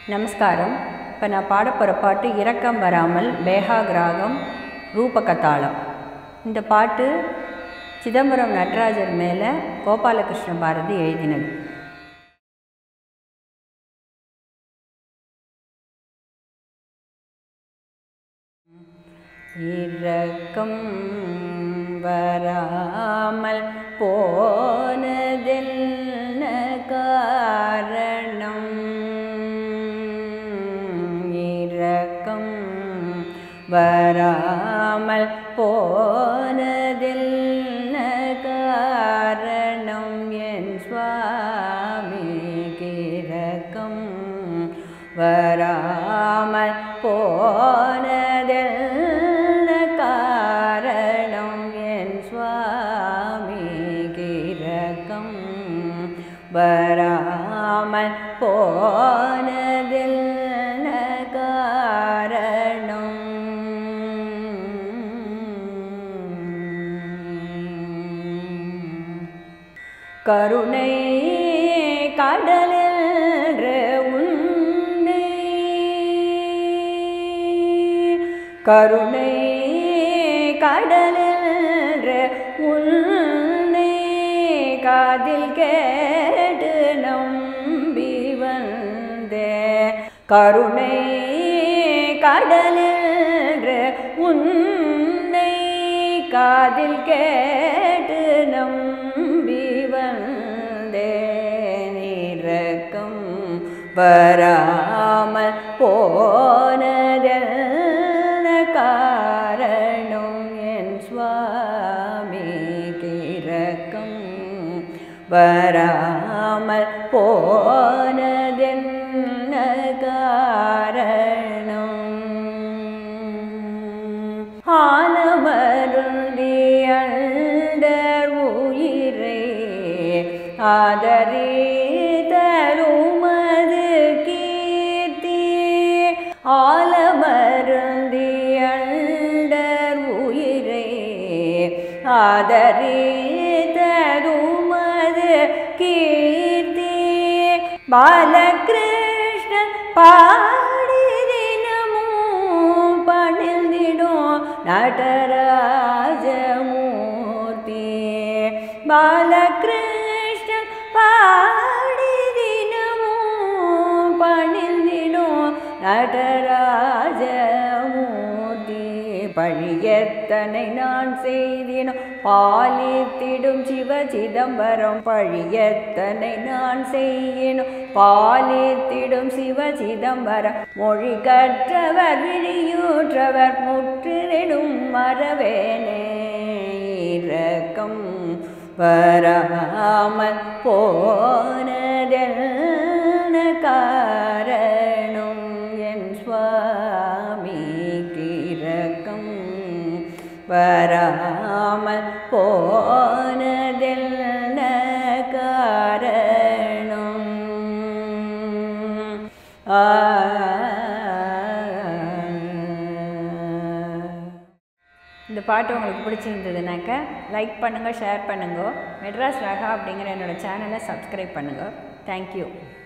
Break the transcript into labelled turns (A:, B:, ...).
A: நமஸ்காரம் இப்போ நான் பாட போகிற பாட்டு இரக்கம் வராமல் பேஹாக் ராகம் ரூபகதாளம் இந்த பாட்டு சிதம்பரம் நடராஜர் மேலே கோபாலகிருஷ்ண பாரதி எழுதினது இரக்கம் வராமல் போனதென்ன காரணம் இரக்கம் வராமல் போனதென்ன காரணம் என் சுவாமி இரக்கம் வராமல் போனதென்ன காரணம் என் சுவாமி இரக்கம் வராமல் போனதென்ன காரணம் கருணை கடலென்ற உன்னை கருணை கடலென்ற உன்னை காதில் கேட்டு நம்பி வந்தே கருணை கடலென்ற உன்னை காதில் கேட்டு நம்பி வந்தேன் இரக்கம் வராமல் போனதென்ன காரணம் என் சுவாமி இரக்கம் வராமல் போனதென்ன காரணம் ஆனமருந்தி அண்டர் உயிரை ஆதரி தருமது கீர்த்தி ஆலமருந்தி அண்டர் உயிரை ஆதரி தருமது கீர்த்தி பாலகிருஷ்ணன் பாடி தினமும் பணிந்திடும் நடராஜமூர்த்தி பாலகிருஷ்ணன் பாடி தினமும் பணிந்திடும் நடராஜமூர்த்தி பழியத்தனை நான் செய்தினும் பாலித்திடும் சிவ சிதம்பரம் பழியத்தனை நான் செய்யினும் பாலித்திடும் சிவ சிதம்பரம் மொழி கற்றவர் விழியூற்றவர் முற்றிடும் மறவேனே இரக்கம் வராமல் போனதென்ன காரணம் என் சுவாமி இரக்கம் வராமல் போனதென்ன காரணம் ஆ இந்த பாட்டு உங்களுக்கு பிடிச்சிருந்ததுனாக்க லைக் பண்ணுங்கள் ஷேர் பண்ணுங்க மெட்ராஸ் ரகா அப்படிங்கிற என்னோடய சேனலை சப்ஸ்கிரைப் பண்ணுங்கள் தேங்க்யூ